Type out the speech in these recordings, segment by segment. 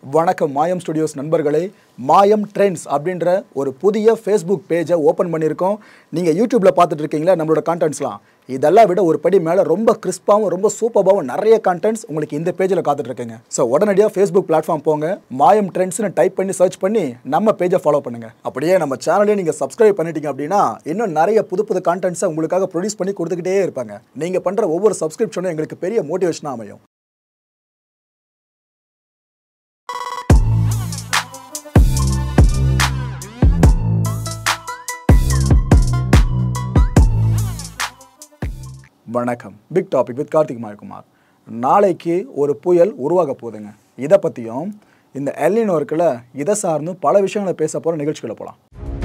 வணக்கம் மாயம் ஸ்டுடியோஸ் நண்பர்களே மாயம் ட்ரெண்ட்ஸ் அப்படின்ற ஒரு புதிய ஃபேஸ்புக் பேஜை ஓப்பன் பண்ணியிருக்கோம் நீங்கள் யூடியூப்பில் பார்த்துட்டு இருக்கீங்களா நம்மளோட கான்டென்ட்ஸ்லாம் இதெல்லாம் விட ஒரு படி மேலே ரொம்ப கிறிஸ்பாகவும் ரொம்ப சூப்பராகவும் நிறைய கான்டென்ட்ஸ் உங்களுக்கு இந்த பேஜில் காத்துட்டு இருக்குங்க ஸோ உடனடியாக ஃபேஸ்புக் பிளாட்ஃபார்ம் போங்க மாயம் ட்ரெண்ட்ஸ்னு டைப் பண்ணி சர்ச் பண்ணி நம்ம பேஜை ஃபாலோ பண்ணுங்க அப்படியே நம்ம சேனலையும் நீங்கள் சப்ஸ்கிரைப் பண்ணிட்டீங்க அப்படின்னா இன்னும் நிறைய புது புது கான்டென்ட்ஸை உங்களுக்காக ப்ரொடியூஸ் பண்ணி கொடுத்துக்கிட்டே இருப்பாங்க நீங்கள் பண்ணுற ஒவ்வொரு சப்ஸ்கிரிப்ஷனும் எங்களுக்கு பெரிய மோட்டிவேஷனாக அமையும் வணக்கம் big topic with Karthik Mayakumar நாளைக்கு ஒரு புயல் உருவாக போகுதுங்க இதை பற்றியும் இந்த எல்லினோ இருக்குல்ல இதை சார்ந்தும் பல விஷயங்களை பேச போகிற நிகழ்ச்சிகளை போகலாம்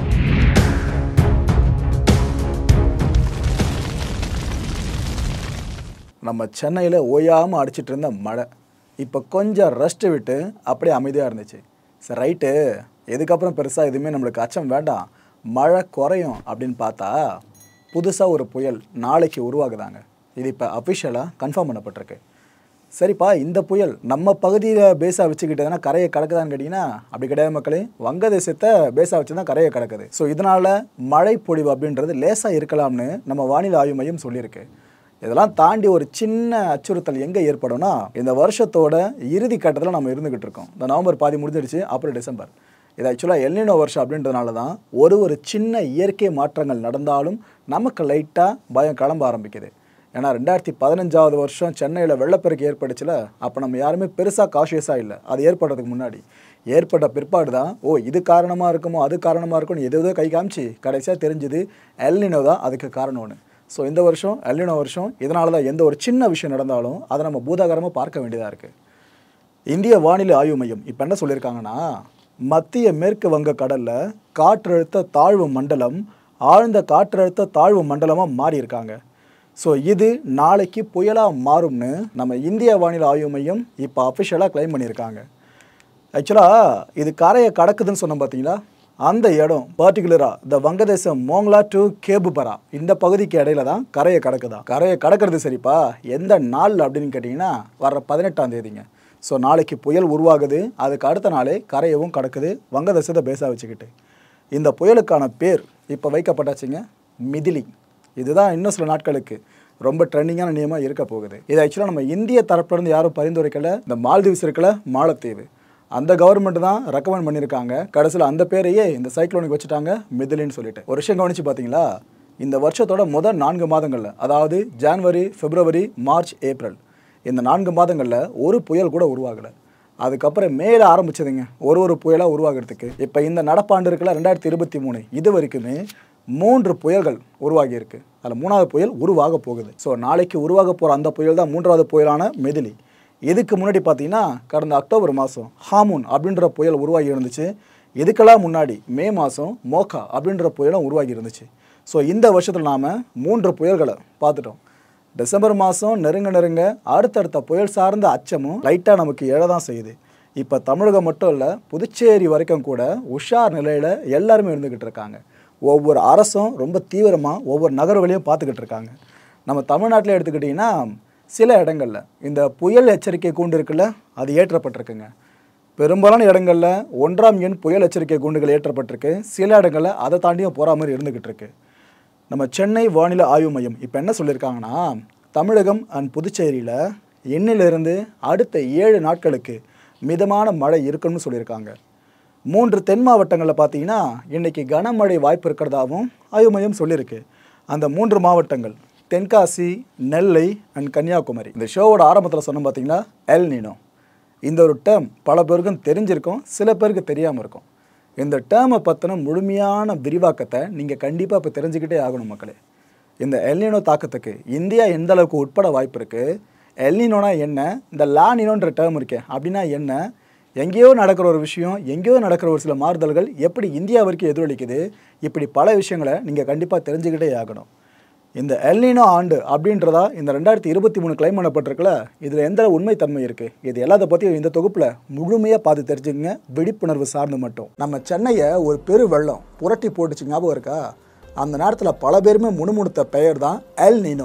நம்ம சென்னையில் ஓயாமல் அடிச்சிட்டு இருந்த மழை இப்போ கொஞ்சம் ரெஸ்ட் விட்டு அப்படியே அமைதியாக இருந்துச்சு சரி ரைட்டு இதுக்கப்புறம் பெருசாக எதுவுமே நம்மளுக்கு அச்சம் வேண்டாம் மழை குறையும் அப்படின்னு பார்த்தா புதுசாக ஒரு புயல் நாளைக்கு உருவாகுதாங்க இது இப்போ அஃபிஷியலாக கன்ஃபார்ம் பண்ணப்பட்டிருக்கு சரிப்பா இந்த புயல் நம்ம பகுதியில் பேஸாக வச்சுக்கிட்டதுனா கரையை கடக்குதான்னு கேட்டிங்கன்னா அப்படி கிடையாது மக்களே வங்கதேசத்தை பேஸாக வச்சு தான் கரையை கடக்குது ஸோ இதனால் மழை பொழிவு அப்படின்றது லேசாக இருக்கலாம்னு நம்ம வானிலை ஆய்வு மையம் சொல்லியிருக்கு இதெல்லாம் தாண்டி ஒரு சின்ன அச்சுறுத்தல் எங்கே ஏற்படும்னா இந்த வருஷத்தோட இறுதி கட்டத்தில் நம்ம இருந்துகிட்டு இருக்கோம் இந்த நவம்பர் பாதி முடிஞ்சிடுச்சு அப்புறம் டிசம்பர் இது ஆக்சுவலாக எல்லினோ வருஷம் அப்படின்றதுனால தான் ஒரு ஒரு சின்ன இயற்கை மாற்றங்கள் நடந்தாலும் நமக்கு லைட்டாக பயம் கிளம்ப ஆரம்பிக்குது ஏன்னா ரெண்டாயிரத்தி பதினஞ்சாவது வருஷம் சென்னையில் வெள்ளப்பெருக்கு ஏற்பட்டுச்சுல அப்போ நம்ம யாருமே பெருசாக காஷியஸாக இல்லை அது ஏற்படுறதுக்கு முன்னாடி ஏற்பட்ட பிற்பாடு தான் ஓ இது காரணமாக இருக்குமோ அது காரணமாக இருக்கும்னு எது எதோ கை காமிச்சு கடைசியாக தெரிஞ்சுது எல்லினோ தான் அதுக்கு காரணம்னு ஸோ இந்த வருஷம் எல்லினோ வருஷம் இதனால தான் எந்த ஒரு சின்ன விஷயம் நடந்தாலும் அதை நம்ம பூதாகரமாக பார்க்க வேண்டியதாக இருக்குது இந்திய வானிலை ஆய்வு மையம் இப்போ என்ன சொல்லியிருக்காங்கன்னா மத்திய மேற்கு வங்க கடலில் காற்றழுத்த தாழ்வு மண்டலம் ஆழ்ந்த காற்றழுத்த தாழ்வு மண்டலமாக மாறி இருக்காங்க ஸோ இது நாளைக்கு புயலாக மாறும்னு நம்ம இந்திய வானிலை ஆய்வு மையம் இப்போ அஃபிஷியலாக கிளைம் பண்ணியிருக்காங்க ஆக்சுவலாக இது கரையை கடக்குதுன்னு சொன்னோம் பார்த்தீங்களா அந்த இடம் பர்டிகுலராக இந்த வங்கதேசம் மோங்லா டு கேபுபரா இந்த பகுதிக்கு இடையில தான் கரையை கடக்குதா கரையை கடக்கிறது சரிப்பா எந்த நாள் அப்படின்னு கேட்டிங்கன்னா வர்ற பதினெட்டாம் தேதிங்க ஸோ நாளைக்கு புயல் உருவாகுது அதுக்கு அடுத்த நாளே கரையவும் கடக்குது வங்கதேசத்தை பேஸாக வச்சுக்கிட்டு இந்த புயலுக்கான பேர் இப்போ வைக்கப்பட்டாச்சுங்க மிதிலி இதுதான் இன்னும் சில நாட்களுக்கு ரொம்ப ட்ரெண்டிங்கான நியமாக இருக்க போகுது இது ஆக்சுவலாக நம்ம இந்திய தரப்புலேருந்து யாரும் பரிந்துரைக்கல இந்த மால்தீவ்ஸ் இருக்கல மாலத்தீவு அந்த கவர்மெண்ட் தான் ரெக்கமெண்ட் பண்ணியிருக்காங்க கடைசியில் அந்த பேரையே இந்த சைக்ளோனுக்கு வச்சுட்டாங்க மிதிலின்னு சொல்லிட்டு ஒரு விஷயம் கவனிச்சு பார்த்தீங்களா இந்த வருஷத்தோட முதல் நான்கு மாதங்களில் அதாவது ஜான்வரி பிப்ரவரி மார்ச் ஏப்ரல் இந்த நான்கு மாதங்களில் ஒரு புயல் கூட உருவாகலை அதுக்கப்புறம் மேலே ஆரம்பிச்சதுங்க ஒரு ஒரு புயலாக உருவாகிறதுக்கு இப்போ இந்த நடப்பாண்டு இருக்குல்ல ரெண்டாயிரத்தி இருபத்தி மூணு இது வரைக்குமே மூன்று புயல்கள் உருவாகி இருக்கு அதில் மூணாவது புயல் உருவாக போகுது ஸோ நாளைக்கு உருவாக போகிற அந்த புயல் தான் மூன்றாவது புயலான மெதிலி இதுக்கு முன்னாடி பார்த்தீங்கன்னா கடந்த அக்டோபர் மாதம் ஹாமூன் அப்படின்ற புயல் உருவாகி இருந்துச்சு இதுக்கெல்லாம் முன்னாடி மே மாதம் மோக்கா அப்படின்ற புயலும் உருவாகி இருந்துச்சு ஸோ இந்த வருஷத்தில் நாம் மூன்று புயல்களை பார்த்துட்டோம் டிசம்பர் மாதம் நெருங்க நெருங்க அடுத்தடுத்த புயல் சார்ந்த அச்சமும் லைட்டாக நமக்கு எழ தான் செய்யுது இப்போ தமிழகம் மட்டும் இல்லை புதுச்சேரி வரைக்கும் கூட உஷார் நிலையில் எல்லாருமே இருந்துக்கிட்டு இருக்காங்க ஒவ்வொரு அரசும் ரொம்ப தீவிரமாக ஒவ்வொரு நகர்வுகளையும் பார்த்துக்கிட்டு இருக்காங்க நம்ம தமிழ்நாட்டில் எடுத்துக்கிட்டிங்கன்னா சில இடங்களில் இந்த புயல் எச்சரிக்கை கூண்டு இருக்குல்ல அது ஏற்றப்பட்டிருக்குங்க பெரும்பாலான இடங்களில் ஒன்றாம் எண் புயல் எச்சரிக்கை கூண்டுகள் ஏற்றப்பட்டிருக்கு சில இடங்களில் அதை தாண்டியும் போகிற மாதிரி இருந்துக்கிட்டு இருக்கு நம்ம சென்னை வானிலை ஆய்வு மையம் இப்போ என்ன சொல்லியிருக்காங்கன்னா தமிழகம் அண்ட் புதுச்சேரியில் எண்ணிலிருந்து அடுத்த ஏழு நாட்களுக்கு மிதமான மழை இருக்குன்னு சொல்லியிருக்காங்க மூன்று தென் மாவட்டங்களில் பார்த்தீங்கன்னா இன்றைக்கி கனமழை வாய்ப்பு இருக்கிறதாகவும் ஆய்வு மையம் சொல்லியிருக்கு அந்த மூன்று மாவட்டங்கள் தென்காசி நெல்லை அண்ட் கன்னியாகுமரி இந்த ஷோவோட ஆரம்பத்தில் சொன்னோம் பார்த்தீங்கன்னா எல் நீனோ இந்த ஒரு டேர்ம் பல பேருக்கும் தெரிஞ்சிருக்கும் சில பேருக்கு தெரியாமல் இருக்கும் இந்த டேர்மை பற்றின முழுமையான விரிவாக்கத்தை நீங்கள் கண்டிப்பாக இப்போ தெரிஞ்சுக்கிட்டே ஆகணும் மக்களே இந்த எல்னினோ தாக்கத்துக்கு இந்தியா எந்த அளவுக்கு உட்பட வாய்ப்பு இருக்குது எல்னினோனா என்ன இந்த லானினோன்ற டேர்ம் இருக்கே அப்படின்னா என்ன எங்கேயோ நடக்கிற ஒரு விஷயம் எங்கேயோ நடக்கிற ஒரு சில மாறுதல்கள் எப்படி இந்தியா வரைக்கும் எதிரொலிக்குது இப்படி பல விஷயங்களை நீங்கள் கண்டிப்பாக தெரிஞ்சுக்கிட்டே ஆகணும் இந்த எல்னினோ ஆண்டு அப்படின்றதா இந்த ரெண்டாயிரத்தி இருபத்தி மூணு கிளைம் பண்ணப்பட்டிருக்குல்ல இதில் எந்த உண்மைத்தன்மை இருக்குது இது எல்லாத்த பற்றியும் இந்த தொகுப்பில் முழுமையாக பார்த்து தெரிஞ்சுக்கங்க விழிப்புணர்வு சார்ந்து மட்டும் நம்ம சென்னையை ஒரு பெரு வெள்ளம் புரட்டி போட்டுச்சு ஞாபகம் இருக்கா அந்த நேரத்தில் பல பேருமே முணுமுணுத்த பெயர் தான் எல் நீனோ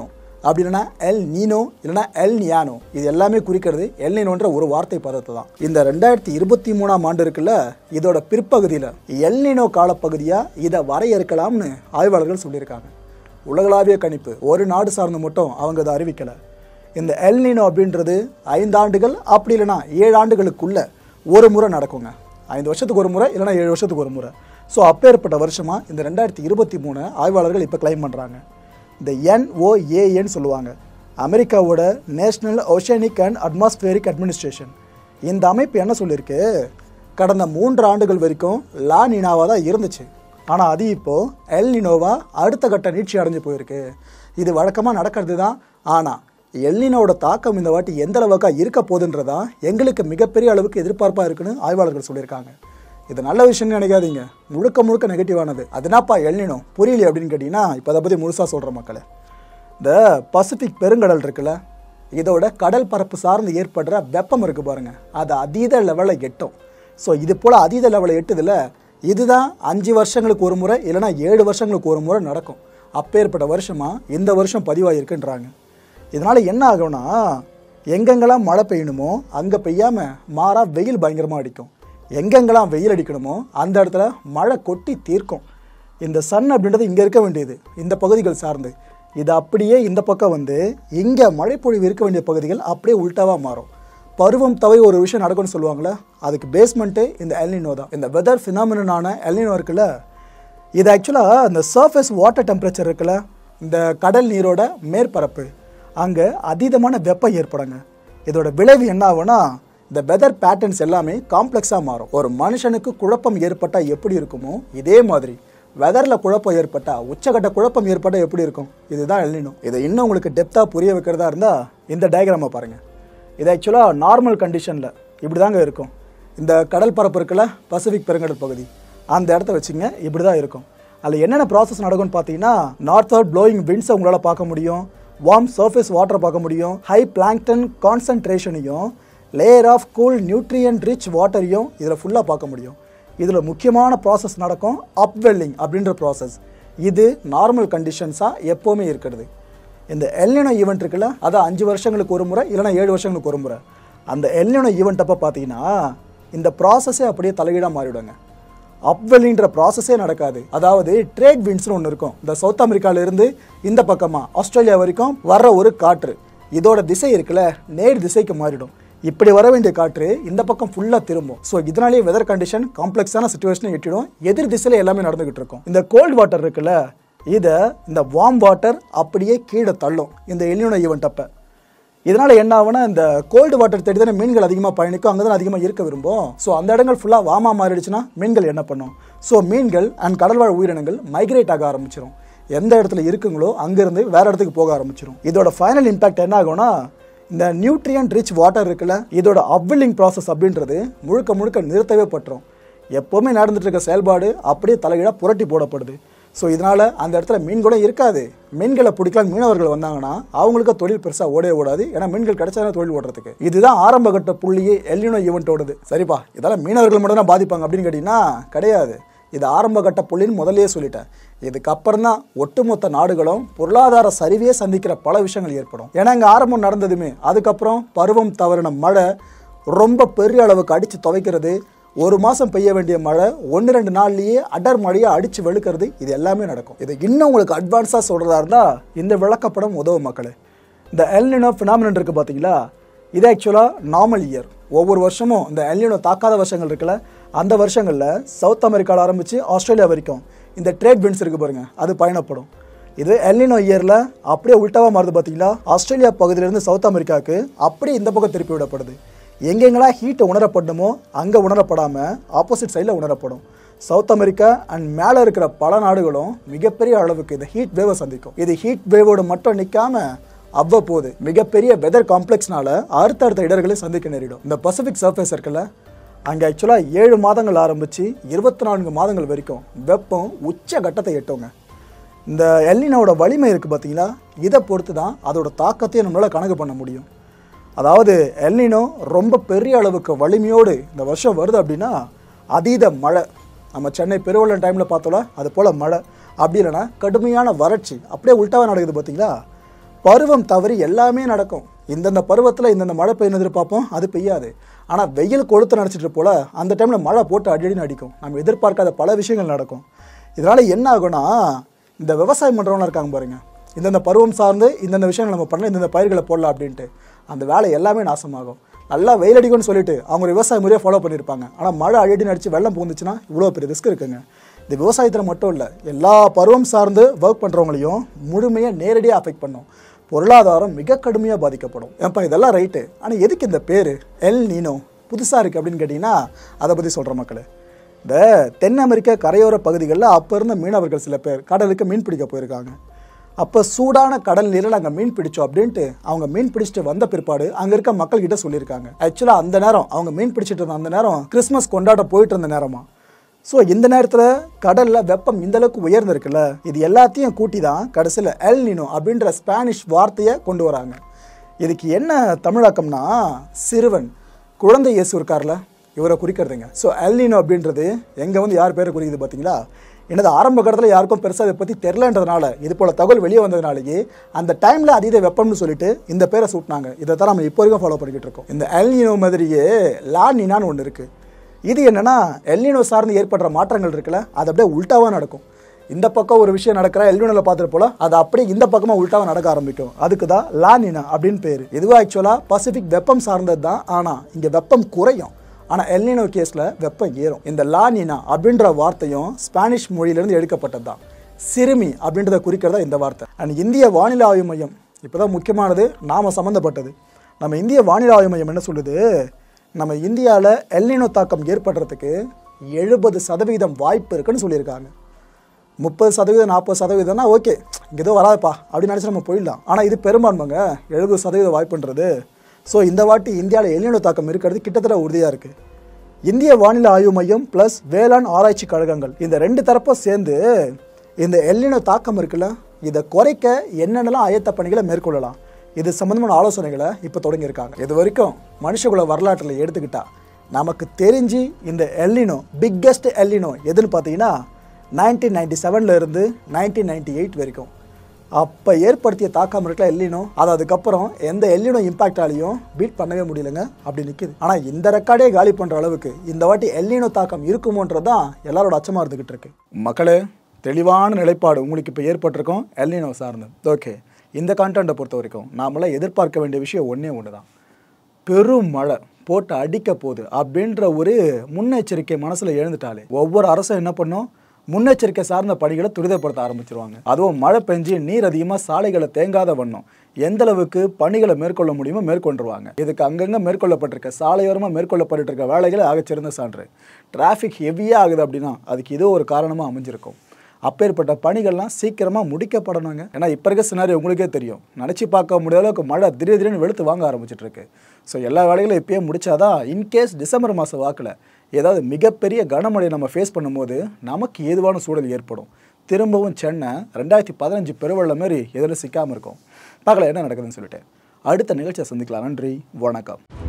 அப்படி இல்லைன்னா எல் நீனோ இல்லைன்னா எல் நியானோ இது எல்லாமே குறிக்கிறது எல் நீனோன்ற ஒரு வார்த்தை பதத்தை தான் இந்த ரெண்டாயிரத்தி இருபத்தி மூணாம் ஆண்டு இருக்குல்ல இதோட பிற்பகுதியில் எல் நீனோ காலப்பகுதியாக இதை வரையறுக்கலாம்னு ஆய்வாளர்கள் சொல்லியிருக்காங்க உலகளாவிய கணிப்பு ஒரு நாடு சார்ந்து மட்டும் அவங்க அதை அறிவிக்கலை இந்த எல் நீனோ அப்படின்றது ஐந்தாண்டுகள் அப்படி இல்லைன்னா ஏழு ஆண்டுகளுக்குள்ள ஒரு முறை நடக்குங்க ஐந்து வருஷத்துக்கு ஒரு முறை இல்லைன்னா ஏழு வருஷத்துக்கு ஒரு முறை ஸோ அப்பேற்பட்ட வருஷமாக இந்த ரெண்டாயிரத்தி இருபத்தி மூணு ஆய்வாளர்கள் இப்போ கிளைம் பண்ணுறாங்க இந்த என்ஓஏஎன்னு சொல்லுவாங்க அமெரிக்காவோட National Oceanic and Atmospheric Administration இந்த அமைப்பு என்ன சொல்லியிருக்கு கடந்த மூன்று ஆண்டுகள் வரைக்கும் லா நினாவாக தான் இருந்துச்சு ஆனால் அது இப்போது எல் நினோவா அடுத்த கட்ட நீட்சி அடைஞ்சு போயிருக்கு இது வழக்கமாக நடக்கிறது தான் ஆனால் எல்னினோட தாக்கம் இந்த வாட்டி எந்த அளவுக்கா இருக்க போகுதுன்றதா எங்களுக்கு மிகப்பெரிய அளவுக்கு எதிர்பார்ப்பாக இருக்குன்னு ஆய்வாளர்கள் சொல்லியிருக்காங்க இது நல்ல விஷயம்னு நினைக்காதீங்க முழுக்க முழுக்க நெகட்டிவானது அதுனாப்பா எல்னினோ புரியல அப்படின்னு கேட்டிங்கன்னா இப்போ அதை பற்றி முழுசாக சொல்கிற மக்களே இந்த பசிபிக் பெருங்கடல் இருக்குல்ல இதோட கடல் பரப்பு சார்ந்து ஏற்படுற வெப்பம் இருக்கு பாருங்க அது அதீத லெவலில் எட்டும் ஸோ இது போல் அதீத லெவலில் எட்டுதில் இதுதான் அஞ்சு வருஷங்களுக்கு ஒரு முறை இல்லைன்னா ஏழு வருஷங்களுக்கு ஒரு முறை நடக்கும் அப்பேற்பட்ட வருஷமாக இந்த வருஷம் பதிவாகிருக்குன்றாங்க இதனால் என்ன ஆகும்னா எங்கெங்கெல்லாம் மழை பெய்யணுமோ அங்கே பெய்யாமல் மாறா வெயில் பயங்கரமாக அடிக்கும் எங்கெங்கெல்லாம் வெயில் அடிக்கணுமோ அந்த இடத்துல மழை கொட்டி தீர்க்கும் இந்த சன் அப்படின்றது இங்கே இருக்க வேண்டியது இந்த பகுதிகள் சார்ந்து இது அப்படியே இந்த பக்கம் வந்து இங்கே மழைப்பொழிவு இருக்க வேண்டிய பகுதிகள் அப்படியே உல்ட்டாவாக மாறும் பருவம் தவை ஒரு விஷயம் நடக்கும்னு சொல்லுவாங்களே அதுக்கு பேஸ்மெண்ட்டு இந்த எல்னினோ தான் இந்த வெதர் ஃபினாமினான எல்னினோ இருக்குல்ல இது ஆக்சுவலாக இந்த சர்ஃபேஸ் வாட்டர் டெம்பரேச்சர் இருக்குல்ல இந்த கடல் நீரோட மேற்பரப்பு அங்கே அதீதமான வெப்பம் ஏற்படுங்க இதோட விளைவு என்ன ஆகும்னா இந்த வெதர் பேட்டர்ன்ஸ் எல்லாமே காம்ப்ளெக்ஸாக மாறும் ஒரு மனுஷனுக்கு குழப்பம் ஏற்பட்டால் எப்படி இருக்குமோ இதே மாதிரி வெதரில் குழப்பம் ஏற்பட்டால் உச்சக்கட்ட குழப்பம் ஏற்பட்டால் எப்படி இருக்கும் இதுதான் எல்லினும் இதை இன்னும் உங்களுக்கு டெப்த்தாக புரிய வைக்கிறதா இருந்தால் இந்த டயக்ராமை பாருங்கள் இது ஆக்சுவலாக நார்மல் கண்டிஷனில் இப்படி தாங்க இருக்கும் இந்த கடல் பரப்பு இருக்குல்ல பசிபிக் பெருங்கடல் பகுதி அந்த இடத்த வச்சுங்க இப்படி தான் இருக்கும் அதில் என்னென்ன ப்ராசஸ் நடக்கும்னு பார்த்தீங்கன்னா நார்த் அவுட் ப்ளோயிங் விண்ட்ஸை உங்களால் பார்க்க முடியும் வார்ம் சர்ஃபேஸ் வாட்டரை பார்க்க முடியும் ஹை பிளாங்டன் கான்சன்ட்ரேஷனையும் layer of cool nutrient rich வாட்டரையும் இதில் ஃபுல்லாக பார்க்க முடியும் இதில் முக்கியமான ப்ராசஸ் நடக்கும் அப்வெல்லிங் அப்படின்ற ப்ராசஸ் இது நார்மல் கண்டிஷன்ஸாக எப்போவுமே இருக்கிறது இந்த எல்னினோ ஈவெண்ட் இருக்குல்ல அது அஞ்சு வருஷங்களுக்கு ஒரு முறை இல்லைன்னா ஏழு வருஷங்களுக்கு ஒரு முறை அந்த எல்னினோ ஈவெண்ட் அப்போ பார்த்தீங்கன்னா இந்த ப்ராசஸே அப்படியே தலைகீழாக மாறிவிடுங்க அப்வெல்லின்ற ப்ராசஸே நடக்காது அதாவது ட்ரேட் விண்ட்ஸ்னு ஒன்று இருக்கும் இந்த சவுத் அமெரிக்கால இருந்து இந்த பக்கமாக ஆஸ்திரேலியா வரைக்கும் வர்ற ஒரு காற்று இதோட திசை இருக்குல்ல நேர் திசைக்கு மாறிடும் இப்படி வர வேண்டிய காற்று இந்த பக்கம் ஃபுல்லாக திரும்பும் ஸோ இதனாலேயே வெதர் கண்டிஷன் காம்ப்ளெக்ஸான சுச்சுவேஷனை எட்டிடும் எதிர் திசையில் எல்லாமே நடந்துகிட்டு இருக்கும் இந்த கோல்ட் வாட்டர் இருக்குல்ல இதை இந்த வார்ம் வாட்டர் அப்படியே கீழே தள்ளும் இந்த எல்லினோ ஈவெண்ட் அப்போ இதனால் என்ன ஆகும்னா இந்த கோல்டு வாட்டர் தேடி தானே மீன்கள் அதிகமாக பயணிக்கும் அங்கே தான் அதிகமாக இருக்க விரும்பும் ஸோ அந்த இடங்கள் ஃபுல்லாக வாமா மாறிடுச்சுன்னா மீன்கள் என்ன பண்ணும் ஸோ மீன்கள் அண்ட் கடல்வாழ் உயிரினங்கள் மைக்ரேட் ஆக ஆரம்பிச்சிடும் எந்த இடத்துல இருக்குங்களோ அங்கேருந்து வேற இடத்துக்கு போக ஆரம்பிச்சிடும் இதோட ஃபைனல் இம்பாக்ட் என்ன ஆகும்னா இந்த நியூட்ரியன் ரிச் வாட்டர் இருக்குல்ல இதோட அப்வில்லிங் ப்ராசஸ் அப்படின்றது முழுக்க முழுக்க நிறுத்தவே பட்டுரும் எப்போவுமே நடந்துட்டு இருக்க செயல்பாடு அப்படியே தலைகீழாக புரட்டி போடப்படுது ஸோ இதனால் அந்த இடத்துல மீன் கூட இருக்காது மீன்களை பிடிக்கலாம் மீனவர்கள் வந்தாங்கன்னா அவங்களுக்கு தொழில் பெருசாக ஓடவே ஓடாது ஏன்னா மீன்கள் கிடைச்சா தொழில் ஓடுறதுக்கு இதுதான் ஆரம்ப கட்ட புள்ளியே எல்லினோ ஈவெண்ட்டோடது சரிப்பா இதெல்லாம் மீனவர்கள் மட்டும் தான் பாதிப்பாங்க அப்படின்னு கேட்டிங்கன்னா கிடையாது இது ஆரம்ப கட்ட புள்ளின்னு முதல்லயே சொல்லிட்டேன் இதுக்கப்புறம் தான் ஒட்டுமொத்த நாடுகளும் பொருளாதார சரிவே சந்திக்கிற பல விஷயங்கள் ஏற்படும் ஏன்னா இங்கே ஆரம்பம் நடந்ததுமே அதுக்கப்புறம் பருவம் தவறின மழை ரொம்ப பெரிய அளவுக்கு அடித்து துவைக்கிறது ஒரு மாதம் பெய்ய வேண்டிய மழை ஒன்று ரெண்டு நாள்லேயே அடர் மழையை அடித்து வெளுக்கிறது இது எல்லாமே நடக்கும் இது இன்னும் உங்களுக்கு அட்வான்ஸாக சொல்கிறதா இருந்தால் இந்த விளக்கப்படம் உதவும் மக்களே இந்த எல்னினோ ஃபினாமினன் இருக்குது பார்த்தீங்களா இது ஆக்சுவலாக நார்மல் இயர் ஒவ்வொரு வருஷமும் இந்த எல்னினோ தாக்காத வருஷங்கள் இருக்குல்ல அந்த வருஷங்களில் சவுத் அமெரிக்காவில் ஆரம்பித்து ஆஸ்திரேலியா வரைக்கும் இந்த ட்ரேட் விண்ட்ஸ் இருக்குது பாருங்க அது பயணப்படும் இது எல்னினோ இயரில் அப்படியே உல்ட்டாவாக மாறுது பார்த்தீங்களா ஆஸ்திரேலியா பகுதியிலேருந்து சவுத் அமெரிக்காவுக்கு அப்படியே இந்த பக்கம் திருப்பி விடப்படுது எங்கெங்கெல்லாம் ஹீட்டை உணரப்படணுமோ அங்கே உணரப்படாமல் ஆப்போசிட் சைடில் உணரப்படும் சவுத் அமெரிக்கா அண்ட் மேலே இருக்கிற பல நாடுகளும் மிகப்பெரிய அளவுக்கு இந்த ஹீட் வேவை சந்திக்கும் இது ஹீட் வேவோடு மட்டும் நிற்காம அவ்வப்போது மிகப்பெரிய வெதர் காம்ப்ளெக்ஸ்னால அடுத்தடுத்த இடர்களை சந்திக்க நேரிடும் இந்த பசிபிக் சர்ஃபேஸ் இருக்குல்ல அங்கே ஆக்சுவலாக ஏழு மாதங்கள் ஆரம்பித்து இருபத்தி நான்கு மாதங்கள் வரைக்கும் வெப்பம் உச்ச கட்டத்தை எட்டுங்க இந்த எல்லினோட வலிமை இருக்குது பார்த்தீங்களா இதை பொறுத்து தான் அதோட தாக்கத்தையும் நம்மளால் கணக்கு பண்ண முடியும் அதாவது எல்னினோ ரொம்ப பெரிய அளவுக்கு வலிமையோடு இந்த வருஷம் வருது அப்படின்னா அதீத மழை நம்ம சென்னை பெருவெள்ளம் டைமில் பார்த்தோம்ல அது போல் மழை அப்படி இல்லைன்னா கடுமையான வறட்சி அப்படியே உல்ட்டாவாக நடக்குது பார்த்தீங்களா பருவம் தவறி எல்லாமே நடக்கும் இந்தந்த பருவத்தில் இந்தந்த மழை பெய்யணும் எதிர்பார்ப்போம் அது பெய்யாது ஆனால் வெயில் கொளுத்து நடிச்சிட்டு போல அந்த டைமில் மழை போட்டு அடிக்கடி அடிக்கும் நம்ம எதிர்பார்க்காத பல விஷயங்கள் நடக்கும் இதனால் என்ன ஆகும்னா இந்த விவசாயம் பண்ணுறவங்க இருக்காங்க பாருங்க இந்தந்த பருவம் சார்ந்து இந்தந்த விஷயங்கள் நம்ம பண்ணலாம் இந்தந்த பயிர்களை போடலாம் அப்படின்ட்டு அந்த வேலை எல்லாமே நாசமாகும் நல்லா வெயில் அடிக்கும்னு சொல்லிட்டு அவங்க விவசாய முறையை ஃபாலோ பண்ணியிருப்பாங்க ஆனால் மழை அடிக்கடி நடிச்சு வெள்ளம் பூந்துச்சுன்னா இவ்வளோ பெரிய ரிஸ்க் இருக்குங்க இந்த விவசாயத்தில் மட்டும் இல்லை எல்லா பருவம் சார்ந்து ஒர்க் பண்ணுறவங்களையும் முழுமையாக நேரடியாக அஃபெக்ட் பண்ணும் பொருளாதாரம் மிக கடுமையாக பாதிக்கப்படும் ஏப்பா இதெல்லாம் ரைட்டு ஆனால் எதுக்கு இந்த பேர் எல் நீனோ புதுசாக இருக்குது அப்படின்னு கேட்டிங்கன்னா அதை பற்றி சொல்கிற மக்களே இந்த தென் அமெரிக்க கரையோர பகுதிகளில் அப்போ இருந்த மீனவர்கள் சில பேர் கடலுக்கு மீன் பிடிக்க போயிருக்காங்க அப்போ சூடான கடல் நீரில் நாங்கள் மீன் பிடிச்சோம் அப்படின்ட்டு அவங்க மீன் பிடிச்சிட்டு வந்த பிற்பாடு அங்கே இருக்க மக்கள்கிட்ட சொல்லியிருக்காங்க ஆக்சுவலாக அந்த நேரம் அவங்க மீன் பிடிச்சிட்டு இருந்த அந்த நேரம் கிறிஸ்மஸ் கொண்டாட போயிட்டு இருந்த நேரமா ஸோ இந்த நேரத்தில் கடலில் வெப்பம் இந்த அளவுக்கு உயர்ந்திருக்குல்ல இது எல்லாத்தையும் கூட்டி தான் கடைசியில் எல் நினோ அப்படின்ற ஸ்பானிஷ் வார்த்தையை கொண்டு வராங்க இதுக்கு என்ன தமிழாக்கம்னா சிறுவன் குழந்தை இயேசு இருக்கார்ல இவரை குறிக்கிறதுங்க ஸோ எல்னினோ அப்படின்றது எங்கே வந்து யார் பேரை குறிக்குது பார்த்தீங்களா என்னது ஆரம்ப கட்டத்தில் யாருக்கும் பெருசாக இதை பற்றி தெரிலன்றதுனால இது போல் தகவல் வெளியே வந்ததுனாலேயே அந்த டைமில் அதீத வெப்பம்னு சொல்லிட்டு இந்த பேரை சூட்டினாங்க இதை தான் நம்ம இப்போ வரைக்கும் ஃபாலோ பண்ணிக்கிட்டு இருக்கோம் இந்த எல்னினோ மாதிரியே லானினான்னு ஒன்று இருக்குது இது என்னன்னா எல்னினோ சார்ந்து ஏற்படுற மாற்றங்கள் இருக்குல்ல அது அப்படியே உல்ட்டாவாக நடக்கும் இந்த பக்கம் ஒரு விஷயம் நடக்கிற எல்னினோவில் பார்த்துட்டு போல அது அப்படியே இந்த பக்கமாக உல்ட்டாவாக நடக்க ஆரம்பிக்கும் அதுக்கு தான் லானினா அப்படின்னு பேர் இதுவும் ஆக்சுவலாக பசிபிக் வெப்பம் சார்ந்தது தான் ஆனால் இங்கே வெப்பம் குறையும் ஆனால் எல்னினோ கேஸில் வெப்பம் ஏறும் இந்த லானினா அப்படின்ற வார்த்தையும் ஸ்பானிஷ் மொழியிலேருந்து எடுக்கப்பட்டது தான் சிறுமி அப்படின்றத குறிக்கிறதா இந்த வார்த்தை அண்ட் இந்திய வானிலை ஆய்வு மையம் இப்போ தான் முக்கியமானது நாம் சம்மந்தப்பட்டது நம்ம இந்திய வானிலை ஆய்வு மையம் என்ன சொல்லுது நம்ம இந்தியாவில் எல்னினோ தாக்கம் ஏற்படுறதுக்கு எழுபது சதவீதம் வாய்ப்பு இருக்குன்னு சொல்லியிருக்காங்க முப்பது சதவீதம் நாற்பது சதவீதம்னா ஓகே இங்கே ஏதோ வராதுப்பா அப்படின்னு நினச்சி நம்ம போயிடலாம் ஆனால் இது பெரும்பான்மைங்க எழுபது சதவீத வாய்ப்புன்றது ஸோ இந்த வாட்டி இந்தியாவில் எல்லினோ தாக்கம் இருக்கிறது கிட்டத்தட்ட உறுதியாக இருக்குது இந்திய வானிலை ஆய்வு மையம் ப்ளஸ் வேளாண் ஆராய்ச்சி கழகங்கள் இந்த ரெண்டு தரப்பும் சேர்ந்து இந்த எல்லினோ தாக்கம் இருக்குல்ல இதை குறைக்க என்னென்னலாம் ஆயத்த பணிகளை மேற்கொள்ளலாம் இது சம்மந்தமான ஆலோசனைகளை இப்போ தொடங்கியிருக்காங்க இது வரைக்கும் மனுஷகுல வரலாற்றில் எடுத்துக்கிட்டா நமக்கு தெரிஞ்சு இந்த எல்லினோ பிக்கெஸ்ட் எல்லினோ எதுன்னு பார்த்தீங்கன்னா நைன்டீன் நைன்டி செவனில் இருந்து நைன்டீன் நைன்டி எயிட் வரைக்கும் அப்போ ஏற்படுத்திய தாக்கம் இருக்கல எல்லினோ அது அதுக்கப்புறம் எந்த எல்லினோ இம்பாக்டாலையும் பீட் பண்ணவே முடியலங்க அப்படி நிற்குது ஆனால் இந்த ரெக்கார்டே காலி பண்ணுற அளவுக்கு இந்த வாட்டி எல்லினோ தாக்கம் இருக்குமோன்றது தான் எல்லாரோட அச்சமாக இருந்துக்கிட்டு இருக்கு மக்களே தெளிவான நிலைப்பாடு உங்களுக்கு இப்போ ஏற்பட்டிருக்கும் எல்லினோ சார்ந்து ஓகே இந்த கான்டென்ட்டை பொறுத்த வரைக்கும் நாமெல்லாம் எதிர்பார்க்க வேண்டிய விஷயம் ஒன்றே ஒன்று தான் பெரும் மழை போட்டு அடிக்க போகுது அப்படின்ற ஒரு முன்னெச்சரிக்கை மனசில் எழுந்துட்டாலே ஒவ்வொரு அரசும் என்ன பண்ணும் முன்னெச்சரிக்கை சார்ந்த பணிகளை துரிதப்படுத்த ஆரம்பிச்சிருவாங்க அதுவும் மழை பெஞ்சு நீர் அதிகமாக சாலைகளை தேங்காத வண்ணம் எந்த அளவுக்கு பணிகளை மேற்கொள்ள முடியுமோ மேற்கொண்டுருவாங்க இதுக்கு அங்கங்கே மேற்கொள்ளப்பட்டிருக்க சாலையோரமாக மேற்கொள்ளப்பட்டு இருக்க வேலைகளை ஆகச்சிறந்த சான்று டிராஃபிக் ஹெவியாக ஆகுது அப்படின்னா அதுக்கு இதோ ஒரு காரணமாக அமைஞ்சிருக்கும் அப்பேற்பட்ட பணிகள்லாம் சீக்கிரமாக முடிக்கப்படணுங்க ஏன்னா இப்போ இருக்க சினாரி உங்களுக்கே தெரியும் நினச்சி பார்க்க முடியாத அளவுக்கு மழை திடீர் திடீர்னு வெளுத்து வாங்க ஆரம்பிச்சிட்டு இருக்கு ஸோ எல்லா வேலைகளும் இப்பயே முடிச்சாதான் இன்கேஸ் டிசம்பர் மாதம் வாக்கில் ஏதாவது மிகப்பெரிய கனமழையை நம்ம ஃபேஸ் பண்ணும்போது நமக்கு ஏதுவான சூழல் ஏற்படும் திரும்பவும் சென்னை ரெண்டாயிரத்தி பதினஞ்சு பெருவெள்ள மாதிரி எதில் சிக்காமல் இருக்கும் பார்க்கல என்ன நடக்குதுன்னு சொல்லிட்டு அடுத்த நிகழ்ச்சியை சந்திக்கலாம் நன்றி வணக்கம்